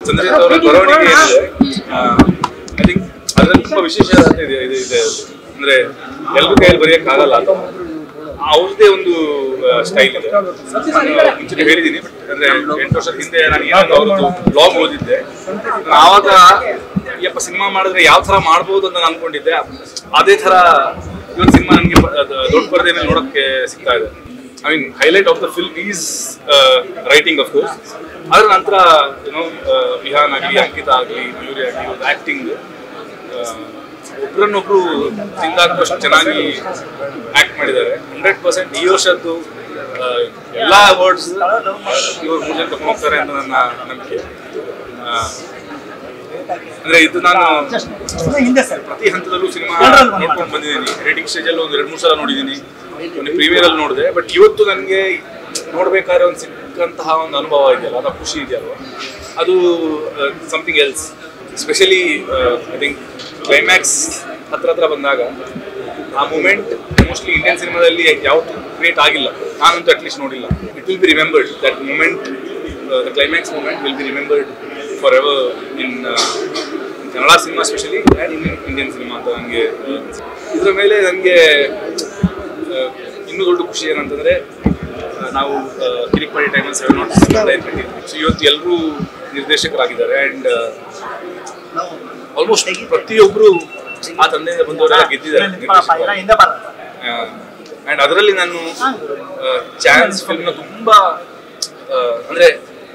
ಚಂದ್ರಜಿತ್ ಅವರ ಬರವಣಿಗೆ I think ಅದ್ರಲ್ಲಿ ತುಂಬಾ ವಿಶೇಷ ಇದೆ ಇದೆ ಇದೆ ಅಂದ್ರೆ ಎಲ್ರ ಕೈಯಲ್ಲಿ ಬರೆಯಕ್ ಆಗಲ್ಲ ಅದು ಅವ್ರದ್ದೇ ಒಂದು ಸ್ಟೈಲ್ ಇದೆ ನಾನು ಮುಂಚೆ ಹೇಳಿದ್ದೀನಿ ಬಟ್ ಅಂದ್ರೆ ಎಂಟು ವರ್ಷದ ಹಿಂದೆ ನಾನು ಏನೋ ಅವ್ರದ್ದು ಬ್ಲಾಗ್ ಓದಿದ್ದೆ ನಾನು ಆವಾಗ ಯಪ್ಪ ಸಿನಿಮಾ ಮಾಡಿದ್ರೆ ಯಾವ ತರ ಮಾಡ್ಬೋದು ಅಂತ ನಾನು ಅನ್ಕೊಂಡಿದ್ದೆ ಅದೇ ತರ ಇವತ್ತು ಸಿನಿಮಾ ನನಗೆ ದೊಡ್ಡ ಪರದೆ ಮೇಲೆ ನೋಡಕ್ಕೆ ಸಿಗ್ತಾ ಇದೆ I mean highlight of the film is writing of course ಅದ್ರ ನಂತರ ಏನೋ ವಿಹಾನ್ ಆಗಲಿ ಅಂಕಿತಾ ಆಗಲಿ ಮಯೂರಿ ಆಗಲಿ ಒಂದು ಆಕ್ಟಿಂಗ್ ಒಬ್ರನ್ನೊಬ್ರು ತಿಂದಾಕಷ್ಟು ಚೆನ್ನಾಗಿ ಆಕ್ಟ್ ಮಾಡಿದ್ದಾರೆ ಹಂಡ್ರೆಡ್ ಪರ್ಸೆಂಟ್ ಈ ವರ್ಷದ್ದು ಆ, ಎಲ್ಲಾ ಅವಾರ್ಡ್ಸ್ ಇವರು ಮೂರು ಜನ ತಗೊಂಡು ಹೋಗ್ತಾರೆ ಅಂತ ನನ್ನ ನಂಬಿಕೆ ಆ, ಅಂದ್ರೆ ಇದು ನಾನು ಹಿಂದೆ ಸರ್ ಪ್ರತಿ ಹಂತದಲ್ಲೂ ಸಿನಿಮಾ ನೋಡ್ಕೊಂಡು ಬಂದಿದ್ದೀನಿ ರೇಟಿಂಗ್ ಸ್ಟೇಜ್ ಅಲ್ಲಿ ಒಂದು ಎರಡು ಮೂರು ಸಲ ನೋಡಿದ್ದೀನಿ ಒಂದು ಪ್ರೀಮಿಯರ್ ಅಲ್ಲಿ ನೋಡಿದೆ ಬಟ್ ಇವತ್ತು ನನಗೆ ನೋಡ್ಬೇಕಾದ್ರೆ ಒಂದು ಸಿಕ್ಕಂತಹ ಒಂದು ಅನುಭವ ಇದೆಯಲ್ಲ ಅದು ಖುಷಿ ಇದೆಯಲ್ವ ಅದು something else specially I think climax ಹತ್ರ ಹತ್ರ ಬಂದಾಗ ಆ ಮೂಮೆಂಟ್ ಮೋಸ್ಟ್ಲಿ ಇಂಡಿಯನ್ ಸಿನಿಮಾದಲ್ಲಿ ಯಾವತ್ತೂ ಕ್ರಿಯೇಟ್ ಆಗಿಲ್ಲ ನಾನಂತೂ ಅಟ್ಲೀಸ್ಟ್ ನೋಡಿಲ್ಲ it will be remembered that moment the climax moment will be remembered for ever in Kannada cinema specially and Indian Indian cinema ಅಂತ ನನಗೆ ಇದರ ಮೇಲೆ ನನಗೆ ಇನ್ನೂ ದೊಡ್ಡ ಖುಷಿ ಏನಂತಂದರೆ ನಾವು ಕಿರಿಕ್ಪಾಡಿ ಟೈಮಲ್ಲಿ ಸೆವೆನ್ ನಾಟ್ ಸೊ ಇವತ್ತು ಎಲ್ಲರೂ ನಿರ್ದೇಶಕರಾಗಿದ್ದಾರೆ ಆ್ಯಂಡ್ ಆಲ್ಮೋಸ್ಟ್ ಪ್ರತಿಯೊಬ್ಬರು ಆ ತಂದೆಯಿಂದ ಬಂದವರೆಲ್ಲ ಗೆದ್ದಿದ್ದಾರೆ ನಿರ್ದೇಶಕರು. ಹಿಂದೆ ಬರ ಅಂಡ್ ಅದರಲ್ಲಿ ನಾನು ಚಾನ್ಸ್ ಫಿಲ್ಮ್ನ ತುಂಬಾ ಆ, ಅಂದ್ರೆ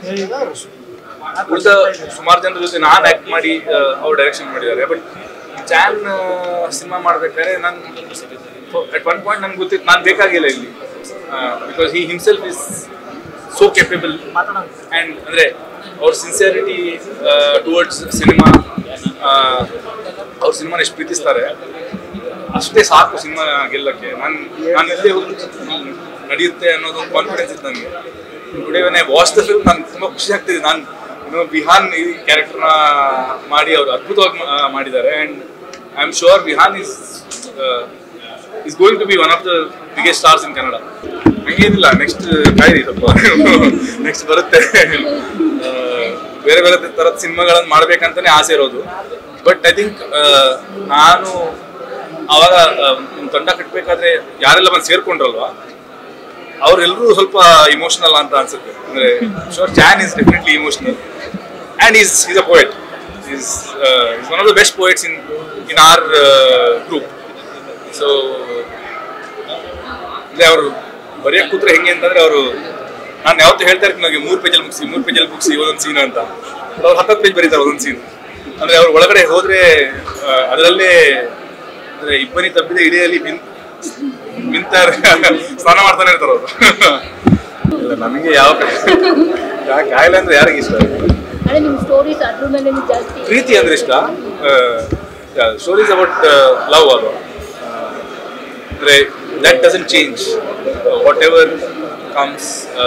ಉಳಿದ ಸುಮಾರು ಜನರ ಜೊತೆ ನಾನು ಆಕ್ಟ್ ಮಾಡಿ ಅವ್ರು ಡೈರೆಕ್ಷನ್ ಮಾಡಿದ್ದಾರೆ ಬಟ್ ಚಾನ್ ಸಿನಿಮಾ ಮಾಡ್ಬೇಕಾದ್ರೆ ನಾನು ಅಟ್ ಒನ್ ಪಾಯಿಂಟ್ ನನ್ಗೆ ಗೊತ್ತಿತ್ತು ನಾನು ಬೇಕಾಗಿಲ್ಲ ಇಲ್ಲಿ because he himself is so capable and ಅಂದರೆ ಅವ್ರ ಸಿನ್ಸಿಯರಿಟಿ ಟುವರ್ಡ್ಸ್ ಸಿನಿಮಾ ಅವ್ರ ಸಿನಿಮಾನ ಎಷ್ಟು ಪ್ರೀತಿಸ್ತಾರೆ ಅಷ್ಟೇ ಸಾಕು ಸಿನಿಮಾ ಗೆಲ್ಲಕ್ಕೆ ನಾನು ನಾನು ಇಲ್ಲೇ ಹೋಗಿ ನಡೆಯುತ್ತೆ ಅನ್ನೋದು ಒಂದು ಕಾನ್ಫಿಡೆನ್ಸ್ ಇತ್ತು ನನಗೆ today when I watch the film ನಾನು ತುಂಬ ಖುಷಿ ಆಗ್ತಿದೆ ನಾನು ಇನ್ನು ವಿಹಾನ್ ಈ ಕ್ಯಾರೆಕ್ಟರ್ನ ಮಾಡಿ ಅವರು ಅದ್ಭುತವಾಗಿ ಮಾ- ಮಾಡಿದ್ದಾರೆ and I am sure Vihaan is is going to be one of the biggest stars in Kannada ಹಂಗೇನಿಲ್ಲ ನೆಕ್ಸ್ಟ್ ಕಾಯಿರಿ ಸ್ವಲ್ಪ ನೆಕ್ಸ್ಟ್ ಬರುತ್ತೆ ಆ, ಬೇರೆ ಬೇರೆ ಥರದ ಸಿನಿಮಾಗಳನ್ನು ಮಾಡ್ಬೇಕಂತಾನೆ ಆಸೆ ಇರೋದು ಬಟ್ ಐ ಥಿಂಕ್ ನಾನು ಅವಾಗ ಆ, ಒಂದ್ ತಂಡ ಕಟ್ಟಬೇಕಾದ್ರೆ ಯಾರೆಲ್ಲ ಬಂದು ಸೇರ್ಕೊಂಡ್ರಲ್ವಾ ಅವರೆಲ್ಲರೂ ಸ್ವಲ್ಪ ಇಮೋಷನಲ್ ಅಂತ ಅನ್ಸುತ್ತೆ ಅಂದ್ರೆ ಶೋರ್ ಚಾನ್ is definitely emotional and is is a poet is is one of the best poets in in our group so ಅಂದ್ರೆ ಅವರು ಬರೆಯಕ್ಕೆ ಕೂತ್ರೆ ಹೆಂಗೆ ಅಂತಂದ್ರೆ ಅವರು ನಾನು ಯಾವತ್ತೂ ಹೇಳ್ತಾ ಇರ್ತೀನಿ ನನಗೆ ಮೂರು ಪೇಜಲ್ಲಿ ಮುಗಿಸಿ ಮೂರು ಪೇಜಲ್ಲಿ ಮುಗಿಸಿ ಒಂದೊಂದು ಸೀನ್ ಅಂತ ಅವ್ರು ಹತ್ತತ್ತು ಪೇಜ್ ಬರೀತಾರೆ ಒಂದೊಂದು ಸೀನ್ ಅಂದ್ರೆ ಅವ್ರು ಒಳಗಡೆ ಹೋದ್ರೆ ಆ, ಅದರಲ್ಲೇ ಅಂದ್ರೆ ಇಬ್ಬನಿ ತಪ್ಪಿದ ಇಡಿಯಲ್ಲಿ ಮಿನ್ ಮಿಂತಾರೆ ಸ್ನಾನ ಮಾಡ್ತಾನೆ ಇರ್ತಾರೆ ಅವರು ಇಲ್ಲ ನನಗೆ ಯಾವ ಯಾ- ಕಾಯಿಲೆ ಅಂದ್ರೆ ಯಾರಿಗೆ ಇಷ್ಟ ಅಂದ್ರೆ ನಿಮ್ ಸ್ಟೋರೀಸ್ ಅದ್ರ ಮೇಲೆ ನಿಮ್ಗೆ ಜಾಸ್ತಿ ಪ್ರೀತಿ ಅಂದ್ರೆ ಇಷ್ಟ ಸ್ಟೋರೀಸ್ ಅಬೌಟ್ ಲವ್ ಅದು ಅಂದರೆ that doesn't change whatever comes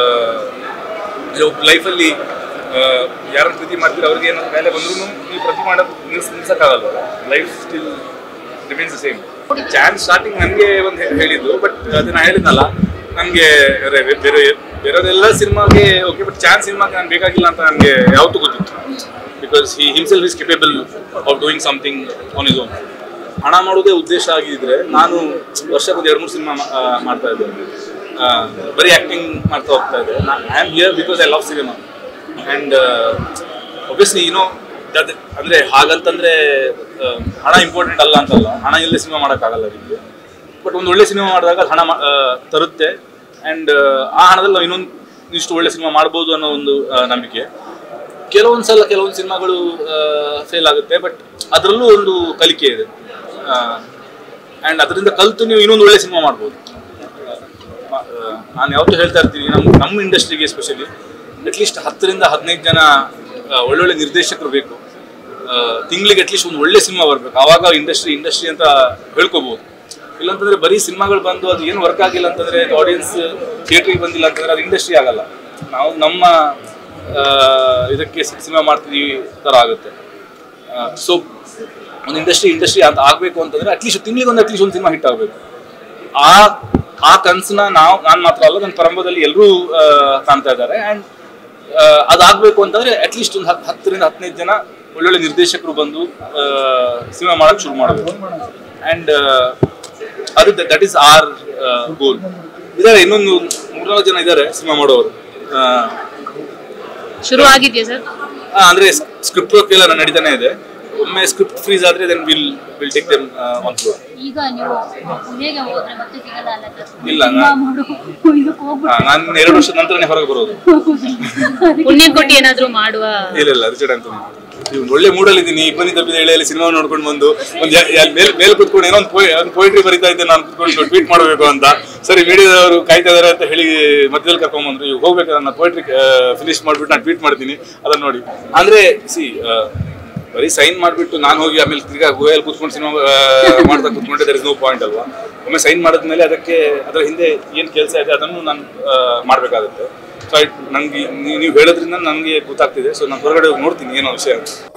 ಲೈಫಲ್ಲಿ ಯಾರನ್ನು ಪ್ರೀತಿ ಮಾಡ್ತೀರ ಅವ್ರಿಗೆ ಏನಾದ್ರು ಮೇಲೆ ಬಂದ್ರೂ ನೀವು ಪ್ರತಿ ಮಾಡೋದು ನಿಲ್ಸ್ ನಿಲ್ಸಕ್ಕಾಗಲ್ಲ life still remains same chance starting ನನಗೆ ಒಂದು ಹೇಳಿದ್ದು ಬಟ್ ಅದನ್ನ ಹೇಳಿದ್ನಲ್ಲ ನನಗೆ ಬೇರೆ ಬೇರೆದೆಲ್ಲ ಸಿನಿಮಾಗೆ ಓಕೆ ಬಟ್ ಚಾನ್ಸ್ ಸಿನಿಮಾಗೆ ನಾನು ಬೇಕಾಗಿಲ್ಲ ಅಂತ ನನಗೆ ಯಾವತ್ತೂ ಗೊತ್ತಿತ್ತು because he himself is capable of doing something on his own ಹಣ ಮಾಡೋದೇ ಉದ್ದೇಶ ಆಗಿದ್ರೆ ನಾನು ವರ್ಷಕ್ಕೊಂದು ಎರಡು ಮೂರು ಸಿನಿಮಾ ಮಾಡ್ತಾ ಇದ್ದೆ ಆ, ಬರೀ ಆ್ಯಕ್ಟಿಂಗ್ ಮಾಡ್ತಾ ಹೋಗ್ತಾ ಇದ್ದೆ I am here because I love cinema and obviously you know that ಅಂದರೆ ಹಾಗಂತಂದರೆ ಹಣ ಇಂಪಾರ್ಟೆಂಟ್ ಅಲ್ಲ ಅಂತಲ್ಲ ಹಣ ಇಲ್ಲದೆ ಸಿನಿಮಾ ಮಾಡೋಕ್ಕಾಗಲ್ಲ ನಿಮಗೆ ಬಟ್ ಒಂದು ಒಳ್ಳೆ ಸಿನಿಮಾ ಮಾಡಿದಾಗ ಅದು ಹಣ ಮಾ- ಆ, ತರುತ್ತೆ ಆ್ಯಂಡ್ ಆ ಹಣದಲ್ಲಿ ನಾವು ಇನ್ನೊಂದು ಇಷ್ಟು ಒಳ್ಳೆ ಸಿನಿಮಾ ಮಾಡ್ಬೋದು ಅನ್ನೋ ಒಂದು ಆ, ನಂಬಿಕೆ ಕೆಲವೊಂದು ಸಲ ಕೆಲವೊಂದು ಸಿನಿಮಾಗಳು ಫೇಲ್ ಆಗುತ್ತೆ ಬಟ್ ಅದರಲ್ಲೂ ಒಂದು ಕಲಿಕೆ ಇದೆ ಆ್ಯಂಡ್ ಅದರಿಂದ ಕಲಿತು ನೀವು ಇನ್ನೊಂದು ಒಳ್ಳೆ ಸಿನಿಮಾ ಮಾಡ್ಬೋದು ಆ, ನಾನು ಯಾವತ್ತೂ ಹೇಳ್ತಾ ಇರ್ತೀನಿ ನಮ್ಮ ನಮ್ಮ ಇಂಡಸ್ಟ್ರಿಗೆ ಎಸ್ಪೆಷಲಿ ಅಟ್ಲೀಸ್ಟ್ ಹತ್ತರಿಂದ ಹದಿನೈದು ಜನ ಆ, ಒಳ್ಳೊಳ್ಳೆ ನಿರ್ದೇಶಕರು ಬೇಕು ತಿಂಗಳಿಗೆ ಅಟ್ಲೀಸ್ಟ್ ಒಂದು ಒಳ್ಳೆ ಸಿನಿಮಾ ಬರಬೇಕು ಆವಾಗ ಇಂಡಸ್ಟ್ರಿ ಇಂಡಸ್ಟ್ರಿ ಅಂತ ಹೇಳ್ಕೊಬೋದು ಇಲ್ಲಾಂತಂದ್ರೆ ಬರೀ ಸಿನಿಮಾಗಳು ಬಂದು ಅದು ಏನು ವರ್ಕ್ ಆಗಿಲ್ಲ ಅಂತಂದ್ರೆ ಆಡಿಯನ್ಸ್ ಥಿಯೇಟ್ರಿಗೆ ಬಂದಿಲ್ಲ ಅಂತಂದ್ರೆ ಅದು ಇಂಡಸ್ಟ್ರಿ ಆಗಲ್ಲ ನಾವು ನಮ್ಮ ಆ, ಇದಕ್ಕೆ ಸಿನಿಮಾ ಮಾಡ್ತಿದೀವಿ ಥರ ಆಗುತ್ತೆ ಸೊ ಒಂದು ಇಂಡಸ್ಟ್ರಿ ಇಂಡಸ್ಟ್ರಿ ಅಂತ ಆಗಬೇಕು ಅಂತಂದ್ರೆ ಅಟ್ಲೀಸ್ಟ್ ತಿಂಗಳಿಗೆ ಒಂದು ಅಟ್ಲೀಸ್ಟ್ ಒಂದು ಸಿನಿಮಾ ಹಿಟ್ ಆಗಬೇಕು ಆ ಆ ಕನಸನ್ನ ನಾವು ನಾನು ಮಾತ್ರ ಅಲ್ಲ ನನ್ನ ಪರಂಬದಲ್ಲಿ ಎಲ್ಲರೂ ಕಾಣ್ತಾ ಇದ್ದಾರೆ ಆ್ಯಂಡ್ ಅದಾಗಬೇಕು ಅಂತಂದ್ರೆ ಅಟ್ಲೀಸ್ಟ್ ಒಂದು ಹತ್ತು ಹತ್ತರಿಂದ ಹದಿನೈದು ಜನ ಒಳ್ಳೊಳ್ಳೆ ನಿರ್ದೇಶಕರು ಬಂದು ಸಿನಿಮಾ ಮಾಡಕ್ ಶುರು ಮಾಡಬೇಕು ಆ್ಯಂಡ್ ಅದು ದಟ್ ಈಸ್ ಆರ್ ಗೋಲ್ ಇದಾರೆ ಇನ್ನೊಂದು ಮೂರ್ನಾಲ್ಕು ಜನ ಇದ್ದಾರೆ ಸಿನಿಮಾ ಮಾಡೋರು ಆ, ಶುರು ಆಗಿದೆಯಾ ಸರ್ ಆ, ಅಂದ್ರೆ ಸ್ಕ್ರಿಪ್ಟ್ ವರ್ಕ್ ಎಲ್ಲ ನಡೀತಾನೆ ಇದೆ ಒಮ್ಮೆ ಸ್ಕ್ರಿಪ್ಟ್ ಫ್ರೀಸ್ ಆದ್ರೆ then will will take them on floor ಈಗ ನೀವು ಪುಣೆಗೆ ಹೋದ್ರೆ ಮತ್ತೆ ಸಿಗಲ್ಲ ಅಲ್ಲ ಸರ್ ಇಲ್ಲ, ಸಿನಿಮಾ ನಾನು- ಮಾಡು ಇದಕ್ಕೆ ಹೋಗ್ಬಿಟ್ಟು ನಾನು ಎರಡು ವರ್ಷದ ನಂತರನೇ ಹೊರಗೆ ಬರೋದು ಪುಣ್ಯ ಕೊಟ್ಟು ಏನಾದ್ರು ಮಾಡುವ ಇಲ್ಲ ಇಲ್ಲ ರಿಚರ್ಡ್ ಅಂತ ನೀವು ಒಳ್ಳೆ ಮೂಡಲ್ಲಿ ಇದ್ದೀನಿ ಇಬ್ಬನಿ ತಪ್ಪಿದ ಹೇಳಿ ಸಿನಿಮಾ ನೋಡ್ಕೊಂಡು ಬಂದು ಒಂದು ಮೇಲೆ ಮೇಲೆ ಕುತ್ಕೊಂಡು ಏನೋ ಒಂದು ಪೋಯ್ ಒಂದು ಪೋಯಿಟ್ರಿ ಬರಿತಾ ಇದ್ದೆ ನಾನು ಕುತ್ಕೊಂಡು ಟ್ವೀಟ್ ಮಾಡಬೇಕು ಅಂತ ಸರಿ ಮೀಡಿಯಾದವರು ಕಾಯ್ತಾ ಇದಾರೆ ಅಂತ ಹೇಳಿ ಮಧ್ಯದಲ್ಲಿ ಕರ್ಕೊಂಡ್ಬಂದ್ರು ಈಗ ಹೋಗ್ಬೇಕು ನನ್ನ ಪೋಯಿಟ್ರಿ ಫಿನಿಶ್ ಮಾಡ್ಬಿಟ್ಟು ನಾನು ಟ್ವೀಟ್ ಮಾಡ್ತೀನಿ ಅದನ್ನ ನೋಡಿ ಅಂದ್ರೆ ಸಿ ಬರೀ ಸೈನ್ ಮಾಡಿಬಿಟ್ಟು ನಾನು ಹೋಗಿ ಆಮೇಲೆ ತಿರ್ಗಾ ಗೋಯಲ್ಲಿ ಕೂತ್ಕೊಂಡು ಸಿನಿಮಾ ಮಾಡ್ತಾ ಕೂತ್ಕೊಂಡೆ ದರ್ ಇಸ್ ನೋ ಪಾಯಿಂಟ್ ಅಲ್ವಾ ಒಮ್ಮೆ ಸೈನ್ ಮಾಡಿದ್ಮೇಲೆ ಅದಕ್ಕೆ ಅದರ ಹಿಂದೆ ಏನು ಕೆಲಸ ಇದೆ ಅದನ್ನು ನಾನು ಮಾಡಬೇಕಾಗುತ್ತೆ ಸೊ ನಂಗೆ ನೀವು ಹೇಳೋದ್ರಿಂದ ನನಗೆ ಗೊತ್ತಾಗ್ತಿದೆ ಸೊ ನಾನು ಹೊರಗಡೆ ಹೋಗಿ ನೋಡ್ತೀನಿ ಏನೋ ವಿಷಯ ಅಂತ